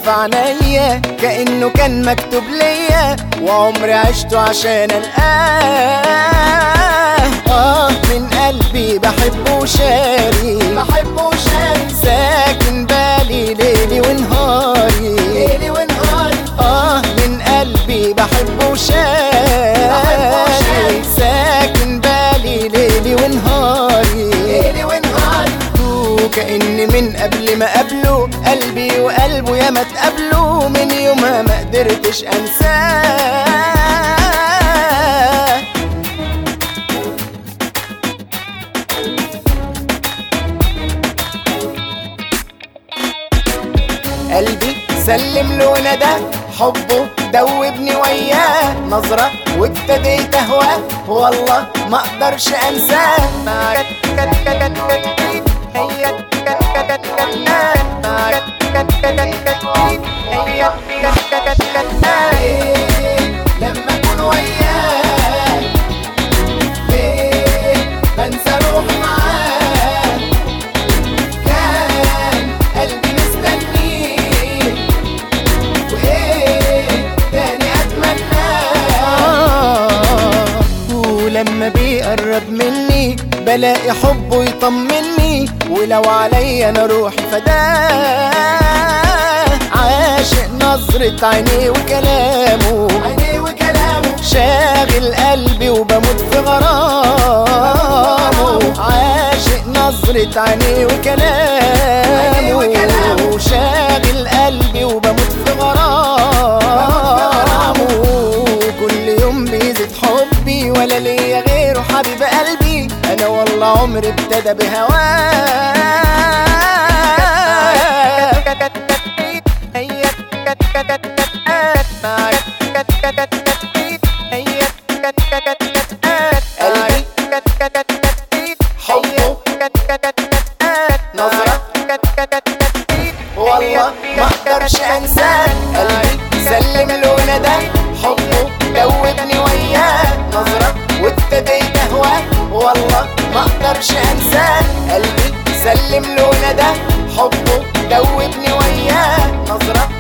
في عينيا كأنه كان مكتوب ليا وعمري عشته عشان القاه اه من قلبي بحبه وشاري بحبه وشاري ساكن بالي ليلي ونهاري ليلي ونهاري اه من قلبي بحبه وشاري بحبه وشاري. ساكن بالي ليلي ونهاري ليلي ونهاري وكأني من قبل ما قابله قلبي وقلبه يا ما تقابلوا من يومها ما قدرتش انساه قلبي سلم له ندى حبه دوبني وياه نظرة وابتديت اهواه والله ما اقدرش انساه لما اكون وياك ليه بنسى روحي معاك كان قلبي مستنيك وايه تاني اتمناه آه، ولما بيقرب مني بلاقي حبه يطمني ولو عليا انا روحي فداه عاشق نظرة عينيه وكلامه عينيه وكلامه شاغل قلبي وبموت في غرامه عاشق نظرة عينيه عينيه وكلامه وكلامه. شاغل قلبي وبموت في غرامه كل يوم بيزيد حبي ولا ليا غيره حبيب قلبي انا والله عمري ابتدى بهواه نظرة والله ما اقدرش انساك قلبي سلم له ندى حبه دوبني وياه نظرة وابتديت اهواك والله ما اقدرش انساك قلبي سلم له ندى حبه دوبني وياه نظرة